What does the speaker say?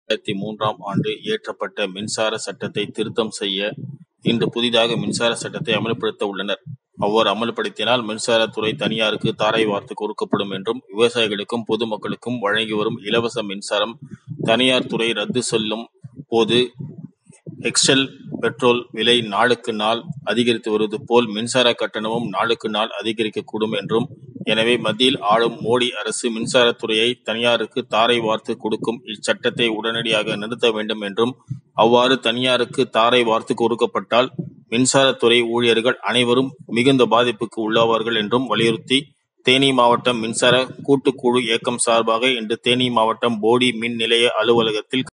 இரண்டாயிரத்து மூன்றாம் ஆண்டு இயற்றப்பட்ட மின்சார சட்டத்தை திருத்தம் செய்ய இன்று புதிதாக மின்சார சட்டத்தை அமல்படுத்த உள்ளனர். அவ்வாறு அமல்படுத்தினால் மின்சாரத்துறை தனியாருக்கு தாரை வார்த்து கொடுக்கப்படும் என்றும், விவசாயிகளுக்கும், பொதுமக்களுக்கும் வழங்கி வரும் இலவச மின்சாரம் தனியார் துறை ரத்து செல்லும் போது எக்ஸெல் பெட்ரோல் விலை நாளுக்கு நாள் அதிகரித்து வருவது போல் மின்சார கட்டணமும் நாளுக்கு நாள் அதிகரிக்கக்கூடும் என்றும், எனவே மத்தியில் ஆளும் மோடி அரசு மின்சாரத்துறையை தனியாருக்கு தாரை வார்த்து கொடுக்கும் இச்சட்டத்தை உடனடியாக நிறுத்த வேண்டும் என்றும், அவ்வாறு தனியாருக்கு தாரை வார்த்து கொடுக்கப்பட்டால் மின்சாரத்துறை ஊழியர்கள் அனைவரும் மிகுந்த பாதிப்புக்கு உள்ளாவார்கள் என்றும் வலியுறுத்தி தேனி மாவட்ட மின்சார கூட்டுக்குழு இயக்கம் சார்பாக இன்று தேனி மாவட்டம் போடி மின் நிலைய அலுவலகத்தில்